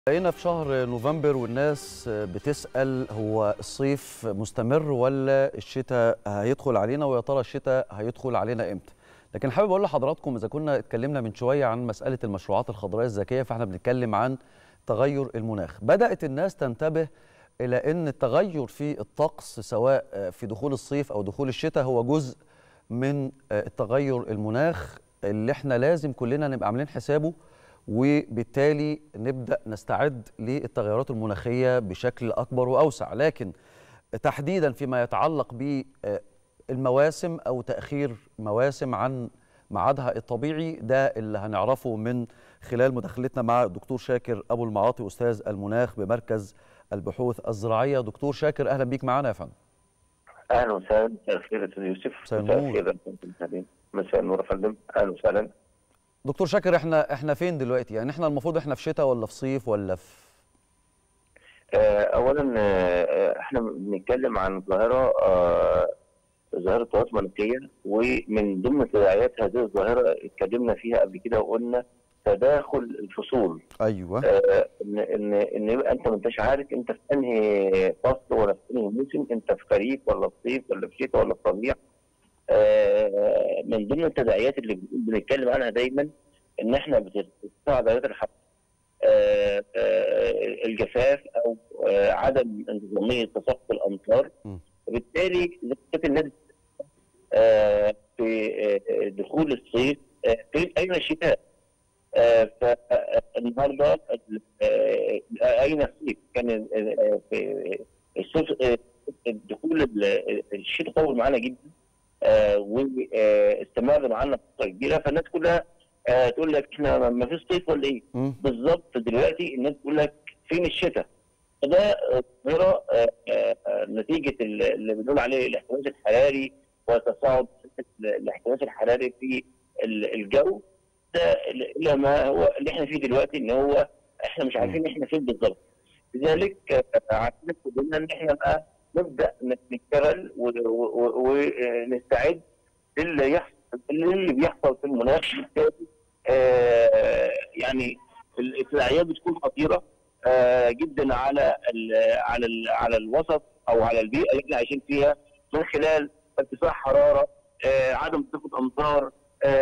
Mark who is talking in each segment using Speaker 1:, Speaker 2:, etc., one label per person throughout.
Speaker 1: بقينا في شهر نوفمبر والناس بتسأل هو الصيف مستمر ولا الشتاء هيدخل علينا ويا ترى الشتاء هيدخل علينا امتى لكن حابب اقول لحضراتكم اذا كنا اتكلمنا من شويه عن مساله المشروعات الخضراء الذكيه فاحنا بنتكلم عن تغير المناخ بدات الناس تنتبه الى ان التغير في الطقس سواء في دخول الصيف او دخول الشتاء هو جزء من التغير المناخ اللي احنا لازم كلنا نبقى عاملين حسابه وبالتالي نبدا نستعد للتغيرات المناخيه بشكل اكبر واوسع لكن تحديدا فيما يتعلق بالمواسم او تاخير مواسم عن ميعادها الطبيعي ده اللي هنعرفه من خلال مداخلتنا مع الدكتور شاكر ابو المعاطي استاذ المناخ بمركز البحوث الزراعيه دكتور شاكر اهلا بيك معانا يا فندم
Speaker 2: اهلا وسهلا مساء الخير استاذ يوسف
Speaker 1: مساء النور
Speaker 2: مساء النور يا فندم اهلا وسهلا
Speaker 1: دكتور شاكر احنا احنا فين دلوقتي يعني احنا المفروض احنا في شتاء ولا في صيف ولا في
Speaker 2: آه اولا آه احنا بنتكلم عن ظاهره آه ظاهره تواصل مناخيه ومن ضمن تداعيات هذه الظاهره اتكلمنا فيها قبل كده وقلنا تداخل الفصول
Speaker 1: ايوه
Speaker 2: آه ان ان ان يبقى انت ما انتش عارف انت في انهي فصل ولا في انهي موسم انت في خريف ولا في صيف ولا في شتاء ولا في ربيع آه من ضمن التداعيات اللي بنتكلم عنها دايما ان احنا بترتفع درجات الحراره آه آه الجفاف او عدم انتظاميه تساقط الامطار وبالتالي زكاه النادي في دخول الصيف في اين الشتاء فالنهارده اين الصيف كان في الصيف دخول الشتاء طول معانا جدا آه واستمر معانا فتره كبيره فالناس كلها آه تقول لك احنا ما فيش صيف ولا ايه؟ بالظبط دلوقتي الناس تقول لك فين الشتاء؟ فده ظاهره آه نتيجه اللي بنقول عليه الاحتباس الحراري وتصاعد الاحتباس الحراري في الجو ده الى ما هو اللي احنا فيه دلوقتي ان هو احنا مش عارفين احنا فين بالظبط. لذلك عايزين كلنا ان احنا بقى نبدا نشتغل ونستعد للي يحصل اللي بيحصل في المناخ آه يعني التداعيات بتكون خطيره آه جدا على ال على ال على الوسط او على البيئه اللي احنا عايشين فيها من خلال ارتفاع حراره آه عدم تساقط امطار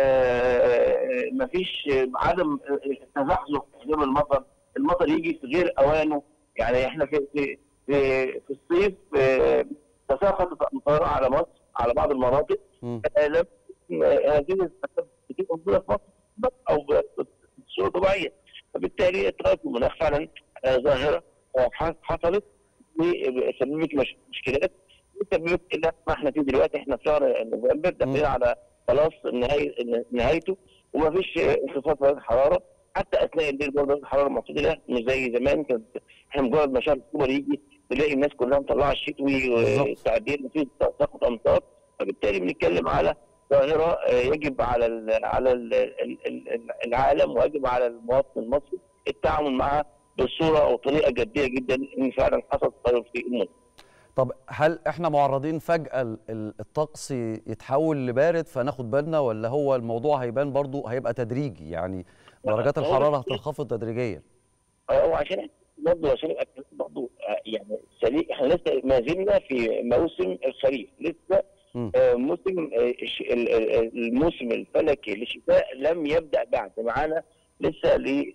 Speaker 2: مفيش عدم تزحزح حجم المطر المطر يجي في غير اوانه يعني احنا في في في, في الصيف تساقطت امطار على مصر على بعض المناطق لم هذه بتبقى موجوده في مصر او بصوره طبيعيه فبالتالي التغير في المناخ فعلا ظاهره حصلت وسببت مشكلات وسببت الى ما احنا فيه دلوقتي احنا في شهر نوفمبر داخلين على خلاص نهايه نهايته وما فيش انخفاض درجه الحراره حتى اثناء الليل برضه درجه الحراره معتدله مش زي زمان كانت احنا مجرد ما شهر اكتوبر يجي تلاقي الناس كلها مطلعه الشتوي والتعديل مفيش تساقط امطار فبالتالي بنتكلم على ظاهره يجب على ال على ال العالم ويجب على المواطن المصري التعامل معها بصوره او طريقه جديه جدا ان فعلا حصل تغير في المناخ.
Speaker 1: طب هل احنا معرضين فجاه الطقس يتحول لبارد فناخد بالنا ولا هو الموضوع هيبان برضو هيبقى تدريجي يعني درجات الحراره هتنخفض تدريجيا؟
Speaker 2: هو عشان برضه عشان يبقى برضه يعني سليم احنا لسه ما زلنا في موسم الخريف لسه آه موسم آه الموسم الفلكي للشتاء لم يبدا بعد معانا لسه ل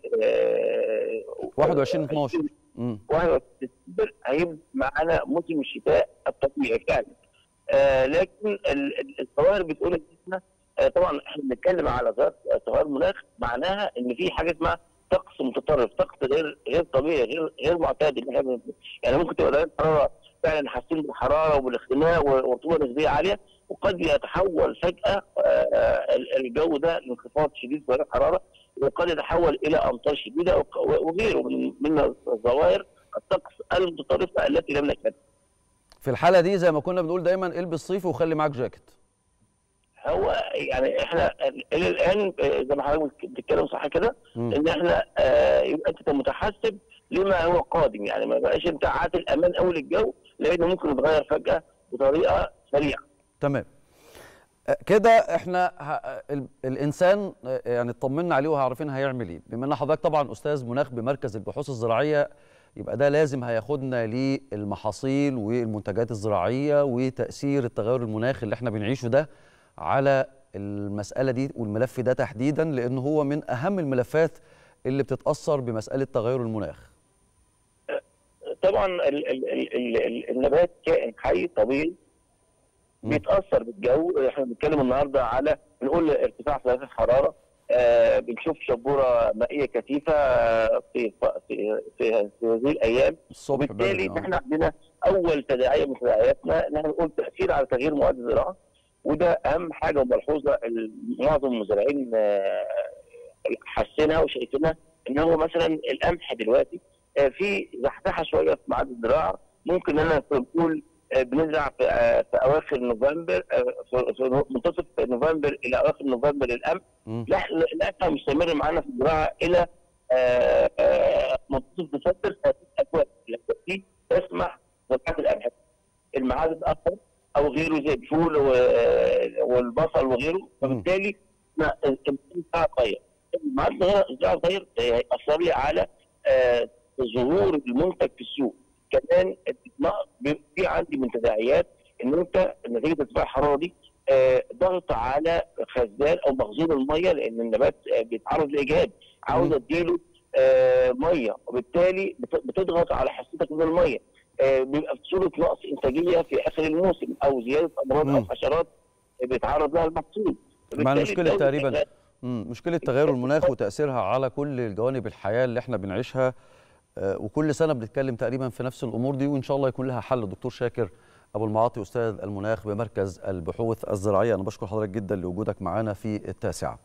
Speaker 1: 21 12
Speaker 2: 21 سبتمبر هيبدا معانا موسم الشتاء الطبيعي فعلا آه لكن الظواهر بتقول ان احنا آه طبعا احنا بنتكلم على ظواهر مناخ معناها ان في حاجه اسمها طقس متطرف طقس غير غير طبيعي غير غير معتاد يعني ممكن تبقى درجه الحراره فعلا حاسين بالحراره وبالاختناق ورطوبه نسبيه عاليه وقد يتحول فجاه الجو ده لانخفاض شديد في درجه الحراره وقد يتحول الى امطار شديده وغيره من الظواهر الطقس المتطرفه التي لم نشهدها.
Speaker 1: في الحاله دي زي ما كنا بنقول دايما البس صيفي وخلي معاك جاكيت.
Speaker 2: هو يعني احنا الى الان زي ما حضرتك بتتكلم صح كده ان احنا آه يبقى انت متحسب لما هو قادم يعني ما بقاش انت عاتل امان قوي للجو لانه ممكن يتغير فجاه بطريقه سريعه.
Speaker 1: تمام. كده احنا ه... ال... الانسان يعني اطمنا عليه وعارفين هيعمل ايه بما ان حضرتك طبعا استاذ مناخ بمركز البحوث الزراعيه يبقى ده لازم هياخدنا للمحاصيل والمنتجات الزراعيه وتاثير التغير المناخي اللي احنا بنعيشه ده على المساله دي والملف ده تحديدا لان هو من اهم الملفات اللي بتتاثر بمساله تغير المناخ
Speaker 2: طبعا ال ال ال ال النبات كائن حي طبيعي بيتاثر بالجو احنا بنتكلم النهارده على بنقول ارتفاع في درجه الحراره آه بنشوف شبوره مائيه كثيفه في في في, في هذه الايام
Speaker 1: الصبح
Speaker 2: وبالتالي احنا عندنا اول تداعيه من تداعياتنا ان احنا نقول تاثير على تغيير مواد الزراعه وده اهم حاجه وملحوظه معظم المزارعين آه حاسينها وشايفينها ان هو مثلا القمح دلوقتي آه في زحزحه شويه في ميعاد الزراعه ممكن انا نقول بنزرع في, في اواخر نوفمبر في منتصف نوفمبر الى اواخر نوفمبر القمح لا القمح مستمر معانا في الزراعه الى منتصف ديسمبر الاجواء دي تسمح زراعه القمح الميعاد اتاخر او غيره زي الفول والبصل وغيره فبالتالي الزراعه اتغير الميعاد الزراعه اتغير هيأثر لي على ظهور المنتج في السوق كمان في عندي من تداعيات ان انت نتيجه ارتفاع الحراره دي آه ضغط على خزان او مخزون الميه لان النبات آه بيتعرض لاجهاد عاوز اديله آه ميه وبالتالي بتضغط على حصتك من الميه بيبقى في صوره نقص انتاجيه في اخر الموسم او زياده امراض او حشرات بيتعرض لها المحصول
Speaker 1: مع المشكله تقريبا مشكله تغير المناخ وتاثيرها على كل الجوانب الحياه اللي احنا بنعيشها وكل سنه بنتكلم تقريبا في نفس الامور دي وان شاء الله يكون لها حل دكتور شاكر ابو المعاطي استاذ المناخ بمركز البحوث الزراعيه انا بشكر حضرتك جدا لوجودك معنا في التاسعه